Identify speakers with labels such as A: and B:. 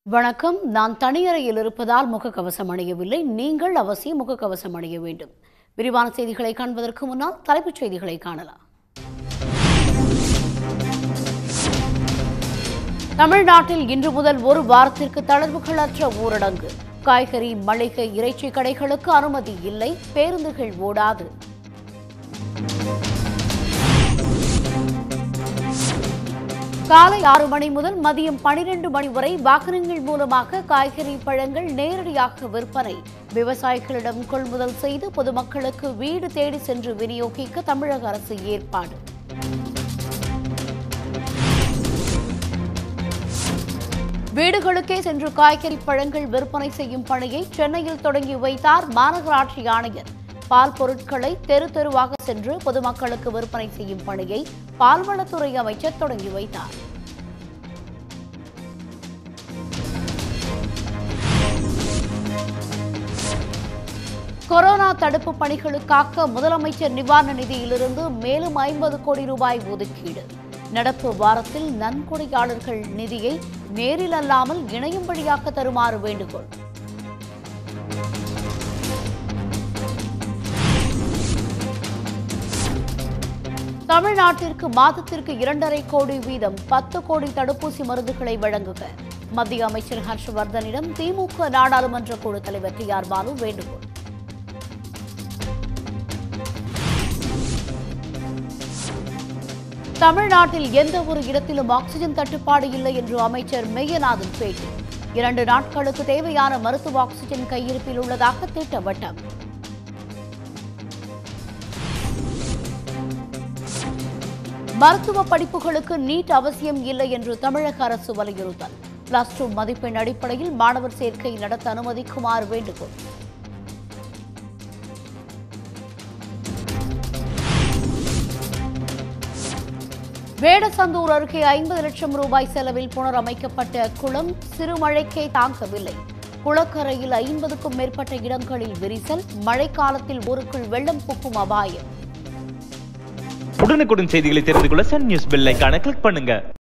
A: வணக்கம் நான் தனியறையில் இருப்பதால் முகக்கவசம் அணியவில்லை நீங்கள் அவசியம் முகக்கவசம் அணிய வேண்டும் விரிவான செய்திகளை காண்பதற்கு முன்னால் தலைப்புச் செய்திகளை காணலாம் தமிழ்நாட்டில் இன்று முதல் ஒரு வாரத்திற்கு தளர்வுகளற்ற ஊரடங்கு காய்கறி மளிகை இறைச்சி கடைகளுக்கு அனுமதி இல்லை பேருந்துகள் ஓடாது காலை ஆறு மணி முதல் மதியம் பனிரெண்டு மணி வரை வாகனங்கள் மூலமாக காய்கறி பழங்கள் நேரடியாக விற்பனை விவசாயிகளிடம் கொள்முதல் செய்து பொதுமக்களுக்கு வீடு தேடி சென்று விநியோகிக்க தமிழக அரசு ஏற்பாடு வீடுகளுக்கே சென்று காய்கறி பழங்கள் விற்பனை செய்யும் பணியை சென்னையில் தொடங்கி வைத்தார் மாநகராட்சி ஆணையர் பால் பொருட்களை தெரு தெருவாக சென்று பொதுமக்களுக்கு விற்பனை செய்யும் பணியை பால்வளத்துறை அமைச்சர் தொடங்கி வைத்தார் கொரோனா தடுப்பு பணிகளுக்காக முதலமைச்சர் நிவாரண நிதியிலிருந்து மேலும் ஐம்பது கோடி ரூபாய் ஒதுக்கீடு நடப்பு வாரத்தில் நன்கொடையாளர்கள் நிதியை நேரில் அல்லாமல் இணையம் வழியாக தருமாறு வேண்டுகோள் தமிழ்நாட்டிற்கு மாதத்திற்கு இரண்டரை கோடி வீதம் பத்து கோடி தடுப்பூசி மருந்துகளை வழங்குக மத்திய அமைச்சர் ஹர்ஷவர்தனிடம் திமுக நாடாளுமன்ற குழு தலைவர் டி ஆர் பாலு வேண்டுகோள் தமிழ்நாட்டில் எந்த ஒரு இடத்திலும் ஆக்ஸிஜன் தட்டுப்பாடு இல்லை என்று அமைச்சர் மெய்யநாதன் பேட்டி இரண்டு நாட்களுக்கு தேவையான மருத்துவ ஆக்ஸிஜன் கையிருப்பில் உள்ளதாக திட்டவட்டம் மருத்துவ படிப்புகளுக்கு நீட் அவசியம் இல்லை என்று தமிழக அரசு வலியுறுத்தல் பிளஸ் டூ மதிப்பெண் அடிப்படையில் மாணவர் சேர்க்கை நடத்த அனுமதிக்குமாறு வேண்டுகோள் வேடசந்தூர் அருகே ஐம்பது லட்சம் ரூபாய் செலவில் புனரமைக்கப்பட்ட குளம் சிறுமழைக்கே தாங்கவில்லை குளக்கரையில் ஐம்பதுக்கும் மேற்பட்ட இடங்களில் விரிசல் மழைக்காலத்தில் ஊருக்குள் வெள்ளம் புக்கும் அபாயம்
B: உடனுக்குடன் செய்திகளை தெரிந்து கொள்ள சன் நியூஸ் பெல் ஐகானை கிளிக் பண்ணுங்க